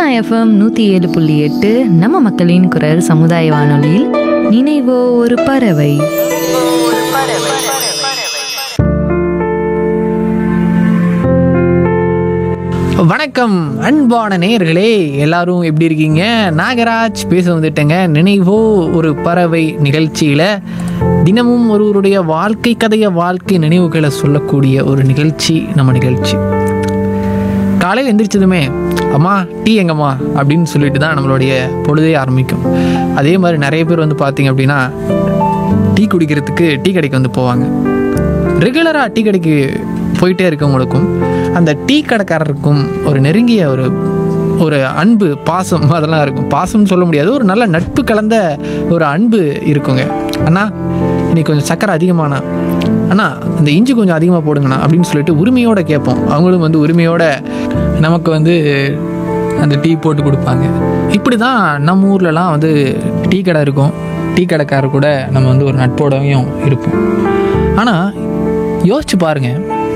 FM நூற்றி ஏழு புள்ளி எட்டு நம்ம மக்களின் குரல் சமுதாய வானொலியில் நினைவோ ஒரு பறவை வணக்கம் அன்பான நேயர்களே எல்லாரும் எப்படி இருக்கீங்க நாகராஜ் பேச வந்துட்டேங்க நினைவோ ஒரு பறவை நிகழ்ச்சியில் தினமும் ஒருவருடைய வாழ்க்கை கதைய வாழ்க்கை நினைவுகளை சொல்லக்கூடிய ஒரு நிகழ்ச்சி நம்ம நிகழ்ச்சி காலையில் எந்திரிச்சதுமே அம்மா டீ எங்கம்மா அப்படின்னு சொல்லிட்டு தான் நம்மளுடைய பொழுதே ஆரம்பிக்கும் அதே மாதிரி நிறைய பேர் வந்து பார்த்தீங்க அப்படின்னா டீ குடிக்கிறதுக்கு டீ கடைக்கு வந்து போவாங்க ரெகுலராக டீ கடைக்கு போயிட்டே இருக்கவங்களுக்கும் அந்த டீ கடைக்காரருக்கும் ஒரு நெருங்கிய ஒரு ஒரு அன்பு பாசம் அதெல்லாம் இருக்கும் பாசம்னு சொல்ல முடியாது ஒரு நல்ல நட்பு கலந்த ஒரு அன்பு இருக்குங்க அண்ணா இன்னைக்கு கொஞ்சம் சக்கரை அதிகமானா அண்ணா இந்த இஞ்சி கொஞ்சம் அதிகமாக போடுங்கண்ணா அப்படின்னு சொல்லிட்டு உரிமையோட கேட்போம் அவங்களும் வந்து உரிமையோட நமக்கு வந்து அந்த டீ போட்டு கொடுப்பாங்க இப்படி தான் நம்ம ஊர்லலாம் வந்து டீ கடை இருக்கும் டீ கடைக்காரர் கூட நம்ம வந்து ஒரு நட்போடவையும் இருப்போம் ஆனால் யோசிச்சு பாருங்க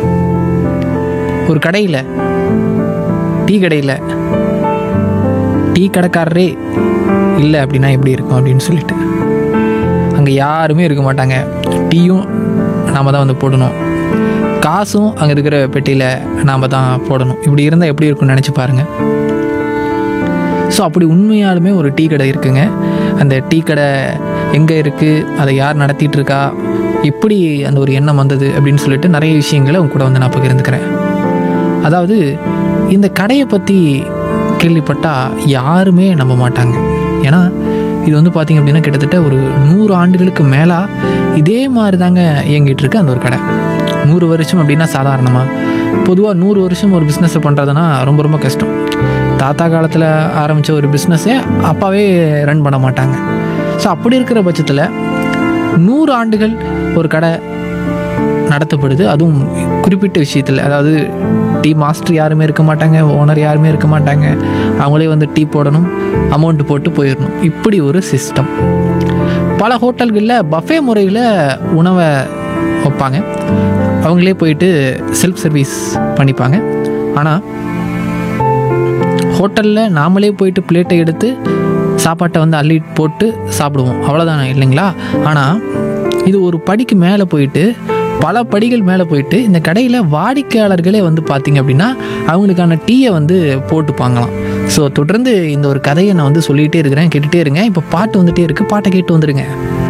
ஒரு கடையில் டீ கடையில் டீ கடைக்காரரே இல்லை அப்படின்னா எப்படி இருக்கும் அப்படின்னு சொல்லிட்டு அங்கே யாருமே இருக்க மாட்டாங்க டீயும் நாம் தான் வந்து போடணும் காசும் அங்கே இருக்கிற பெட்டியில் நாம் தான் போடணும் இப்படி இருந்தால் எப்படி இருக்கும்னு நினச்சி பாருங்கள் ஸோ அப்படி உண்மையாலுமே ஒரு டீ கடை இருக்குங்க அந்த டீ கடை எங்கே இருக்குது அதை யார் நடத்திட்டு இருக்கா எப்படி அந்த ஒரு எண்ணம் வந்தது அப்படின்னு சொல்லிட்டு நிறைய விஷயங்களை உங்க கூட வந்து நான் பகிர்ந்துக்கிறேன் அதாவது இந்த கடையை பற்றி கேள்விப்பட்டால் யாருமே நம்ப மாட்டாங்க ஏன்னா இது வந்து பார்த்திங்க அப்படின்னா கிட்டத்தட்ட ஒரு நூறு ஆண்டுகளுக்கு மேலே இதே மாதிரி தாங்க இயங்கிட்டு இருக்கு அந்த ஒரு கடை நூறு வருஷம் அப்படின்னா சாதாரணமாக பொதுவாக நூறு வருஷம் ஒரு பிஸ்னஸை பண்ணுறதுனா ரொம்ப ரொம்ப கஷ்டம் தாத்தா காலத்தில் ஆரம்பித்த ஒரு பிஸ்னஸே அப்பாவே ரன் பண்ண மாட்டாங்க ஸோ அப்படி இருக்கிற பட்சத்தில் நூறு ஆண்டுகள் ஒரு கடை நடத்தப்படுது அதுவும் குறிப்பிட்ட விஷயத்தில் அதாவது டீ மாஸ்டர் யாருமே இருக்க மாட்டாங்க ஓனர் யாருமே இருக்க மாட்டாங்க அவங்களே வந்து டீ போடணும் அமௌண்ட் போட்டு போயிடணும் இப்படி ஒரு சிஸ்டம் பல ஹோட்டல்களில் பஃபே முறையில் உணவை வைப்பாங்க அவங்களே போயிட்டு செல்ஃப் சர்வீஸ் பண்ணிப்பாங்க ஆனால் ஹோட்டலில் நாமளே போயிட்டு பிளேட்டை எடுத்து சாப்பாட்டை வந்து அள்ளி போட்டு சாப்பிடுவோம் அவ்வளோதானே இல்லைங்களா ஆனால் இது ஒரு படிக்கு மேலே போயிட்டு பல படிகள் மேலே போயிட்டு இந்த கடையில் வாடிக்கையாளர்களே வந்து பார்த்தீங்க அப்படின்னா அவங்களுக்கான டீயை வந்து போட்டுப்பாங்களாம் ஸோ தொடர்ந்து இந்த ஒரு கதையை நான் வந்து சொல்லிகிட்டே இருக்கிறேன் கேட்டுகிட்டே இருங்க இப்போ பாட்டு வந்துட்டே இருக்குது பாட்டை கேட்டு வந்துடுங்க